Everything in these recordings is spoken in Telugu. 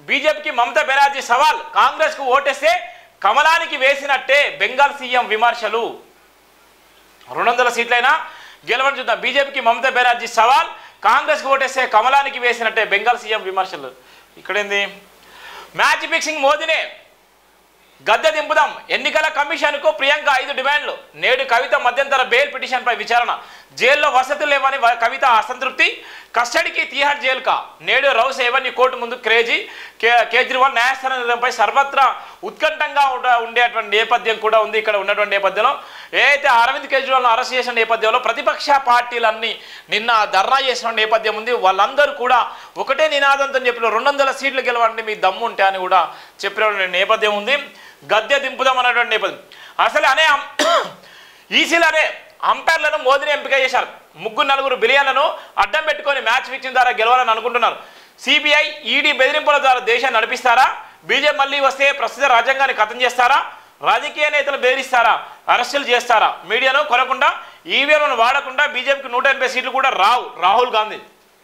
బీజేపీకి మమతా బెనర్జీ సవాల్ కాంగ్రెస్కు ఓటేస్తే కమలానికి వేసినట్టే బెంగాల్ సీఎం విమర్శలు రెండు వందల సీట్లైనా గెలవని చూద్దాం బీజేపీకి మమతా బెనర్జీ సవాల్ కాంగ్రెస్కి ఓటేస్తే కమలానికి వేసినట్టే బెంగాల్ సీఎం విమర్శలు ఇక్కడేంది మ్యాచ్ ఫిక్సింగ్ మోదీనే గద్దె దింపుదాం ఎన్నికల కమిషన్కు ప్రియాంక ఐదు డిమాండ్లు నేడు కవిత మధ్యంతర బెయిల్ పిటిషన్పై విచారణ జైల్లో వసతులు లేవని వ- కవిత అసంతృప్తి కస్టడీకి తీహార్ జైలుకా నేడు రౌస్ ఏవన్నీ కోర్టు ముందు క్రేజీ కే కేజ్రీవాల్ న్యాయస్థానం నిర్ణయంపై సర్వత్రా ఉత్కంఠంగా ఉండ ఉండేటువంటి నేపథ్యం కూడా ఉంది ఇక్కడ ఉన్నటువంటి నేపథ్యంలో ఏదైతే అరవింద్ కేజ్రీవాల్ను అరెస్ట్ చేసిన నేపథ్యంలో ప్రతిపక్ష పార్టీలన్నీ నిన్న ధర్నా చేసిన నేపథ్యం ఉంది వాళ్ళందరూ కూడా ఒకటే నినాదంతో చెప్పిన రెండు వందల సీట్లు గెలవండి మీ దమ్ము ఉంటే అని కూడా చెప్పిన నేపథ్యం ఉంది గద్దె దింపుదాం అన్నటువంటి నేపథ్యం అసలు అనే అం- ఈసీలు అనే అంపైర్లను మోదీని ఎంపిక చేశారు ముగ్గురు నలుగురు బిలియన్లను అడ్డం పెట్టుకొని మ్యాచ్ ఫిక్సింగ్ ద్వారా గెలవాలని అనుకుంటున్నారు సిబిఐ ఈడీ బెదిరింపుల ద్వారా దేశాన్ని నడిపిస్తారా బీజేపీ మళ్ళీ వస్తే ప్రస్తుత రాజ్యాంగాన్ని ఖతం చేస్తారా రాజకీయ నేతలు బెదిరిస్తారా అరెస్టులు చేస్తారా మీడియాను కొనకుండా ఈవీఎంలను వాడకుండా బీజేపీకి నూట ఎనభై సీట్లు కూడా రావు రాహుల్ గాంధీ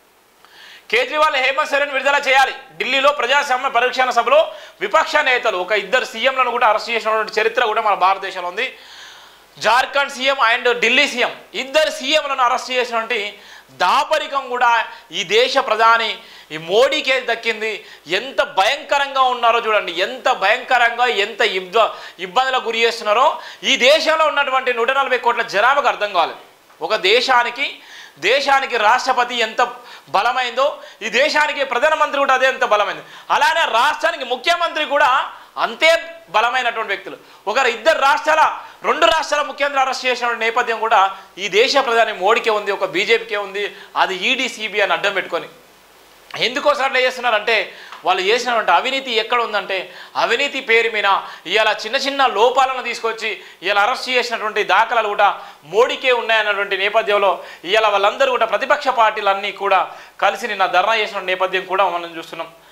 కేజ్రీవాల్ హేమంత్ సోరెన్ విడుదల చేయాలి ఢిల్లీలో ప్రజాస్వామ్య పరీక్షణ సభలో విపక్ష నేతలు ఒక ఇద్దరు సీఎంలను కూడా అరెస్ట్ చేసినటువంటి చరిత్ర కూడా మన భారతదేశంలో ఉంది Jharkhand CM and Delhi CM ఇద్దరు సీఎంలను అరెస్ట్ చేసినటువంటి దాపరికం కూడా ఈ దేశ ప్రధాని ఈ మోడీకే దక్కింది ఎంత భయంకరంగా ఉన్నారో చూడండి ఎంత భయంకరంగా ఎంత ఇబ్బ ఇబ్బందులకు గురి చేస్తున్నారో ఈ దేశంలో ఉన్నటువంటి నూట నలభై కోట్ల జనాభాకు అర్థం కావాలి ఒక దేశానికి దేశానికి రాష్ట్రపతి ఎంత బలమైందో ఈ దేశానికి ప్రధానమంత్రి కూడా అదే ఎంత బలమైంది అలానే రాష్ట్రానికి ముఖ్యమంత్రి కూడా అంతే బలమైనటువంటి వ్యక్తులు ఒకరు ఇద్దరు రాష్ట్రాల రెండు రాష్ట్రాల ముఖ్యమంత్రి అరెస్ట్ చేసిన నేపథ్యం కూడా ఈ దేశ ప్రధాని మోడీకే ఉంది ఒక బీజేపీకే ఉంది అది ఈడీ సిబిఐని అడ్డం పెట్టుకొని ఎందుకోసం అట్లా చేస్తున్నారంటే వాళ్ళు చేసినటువంటి అవినీతి ఎక్కడ ఉందంటే అవినీతి పేరు మీద ఇవాళ చిన్న చిన్న లోపాలను తీసుకొచ్చి ఇవాళ అరెస్ట్ చేసినటువంటి దాఖలాలు కూడా మోడీకే ఉన్నాయన్నటువంటి నేపథ్యంలో ఇవాళ వాళ్ళందరూ కూడా ప్రతిపక్ష పార్టీలన్నీ కూడా కలిసి నిన్న ధర్నా చేసిన నేపథ్యం కూడా మనం చూస్తున్నాం